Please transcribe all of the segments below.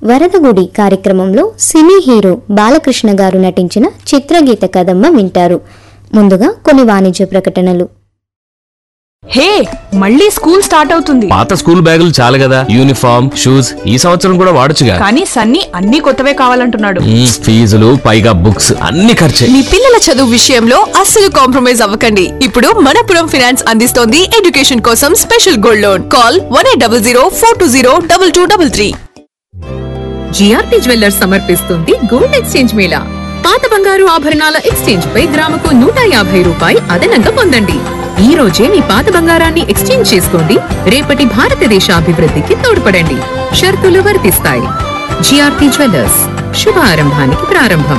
వరదగుడి కార్యక్రమంలో cine hero Balakrishna గారు నటించిన చిత్రగీత కదమ్మ వింటారు ముందుగా కొన్ని వాణిజ్య ప్రకటనలు హే మళ్ళీ స్కూల్ స్టార్ట్ అవుతుంది పాత స్కూల్ బ్యాగులు చాలు కదా యూనిఫామ్ షూస్ ఈ సంవత్సరం కూడా వాడొచ్చుగా కానీ సన్నీ అన్ని కొత్తవే కావాలంటున్నాడు మ్మ్, ఫీజులు పైగా బుక్స్ అన్ని ఖర్చే మీ పిల్లల చదువు విషయంలో అస్సలు కాంప్రమైజ్ అవ్వకండి ఇప్పుడు మనపురం ఫైనాన్స్ అందిస్తోంది ఎడ్యుకేషన్ కోసం special gold loan call one eight double zero four two zero double two double three GRP jewellers సమర్పిస్తుంది గోల్డ్ ఎక్స్చేంజ్ మేళా పాత బంగారు ఆభరణాల ఎక్స్చేంజ్ పై గ్రాముకు నూట యాభై రూపాయి అదనంగా పొందండి ఈ రోజే మీ పాత బంగారాన్ని ఎక్స్చేంజ్ చేసుకోండి రేపటి భారతదేశ అభివృద్ధికి తోడ్పడండి షరతులు వర్తిస్తాయి జిఆర్పి జ్యువెల్లర్స్ శుభ ఆరంభానికి ప్రారంభం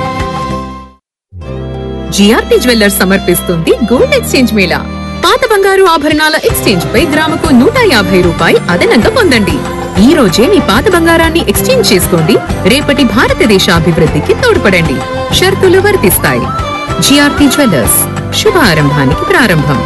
జిఆర్పి జ్యువెల్లర్స్ సమర్పిస్తుంది గోల్డ్ ఎక్స్చేంజ్ మేళా పాత బంగారు ఆభరణాల ఎక్స్చేంజ్ పై గ్రాముకు నూట యాభై రూపాయి అదనంగా పొందండి ఈ రోజే మీ పాత బంగారాన్ని ఎక్స్చేంజ్ చేసుకోండి రేపటి భారతదేశ అభివృద్ధికి తోడ్పడండి షరతులు వర్తిస్తాయి జిఆర్పి జ్యువెల్లర్స్ శుభ ఆరంభానికి ప్రారంభం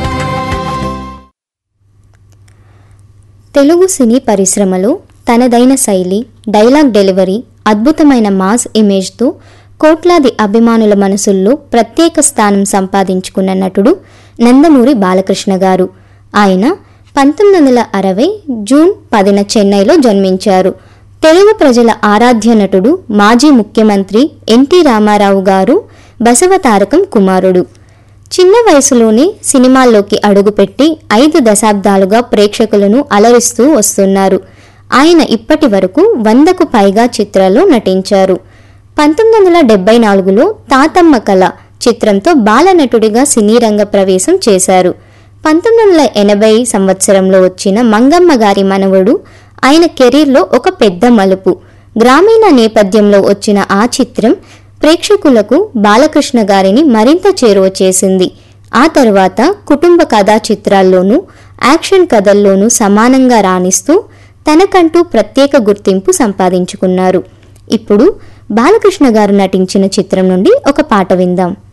తెలుగు సినీ పరిశ్రమలో తనదైన శైలి డైలాగ్ డెలివరీ అద్భుతమైన మాస్ ఇమేజ్తో కోట్లాది అభిమానుల మనసుల్లో ప్రత్యేక స్థానం సంపాదించుకున్న నటుడు నందమూరి బాలకృష్ణ గారు ఆయన పంతొమ్మిది వందల అరవై జూన్ పదిన చెన్నైలో జన్మించారు తెలుగు ప్రజల ఆరాధ్య నటుడు మాజీ ముఖ్యమంత్రి ఎన్టీ రామారావు గారు బసవతారకం కుమారుడు చిన్న వయసులోనే సినిమాల్లోకి అడుగుపెట్టి ఐదు దశాబ్దాలుగా ప్రేక్షకులను అలరిస్తూ వస్తున్నారు ఆయన ఇప్పటి వరకు వందకు పైగా చిత్రాల్లో నటించారు పంతొమ్మిది వందల డెబ్బై నాలుగులో తాతమ్మ కళ చిత్రంతో బాలనటుడిగా సినీ రంగ ప్రవేశం చేశారు పంతొమ్మిది వందల ఎనభై సంవత్సరంలో వచ్చిన మంగమ్మ గారి మనవడు ఆయన కెరీర్లో ఒక పెద్ద మలుపు గ్రామీణ నేపథ్యంలో వచ్చిన ఆ చిత్రం ప్రేక్షకులకు బాలకృష్ణ గారిని మరింత చేరువ చేసింది ఆ తర్వాత కుటుంబ కథా చిత్రాల్లోనూ యాక్షన్ కథల్లోనూ సమానంగా రాణిస్తూ తనకంటూ ప్రత్యేక గుర్తింపు సంపాదించుకున్నారు ఇప్పుడు బాలకృష్ణ గారు నటించిన చిత్రం నుండి ఒక పాట విందాం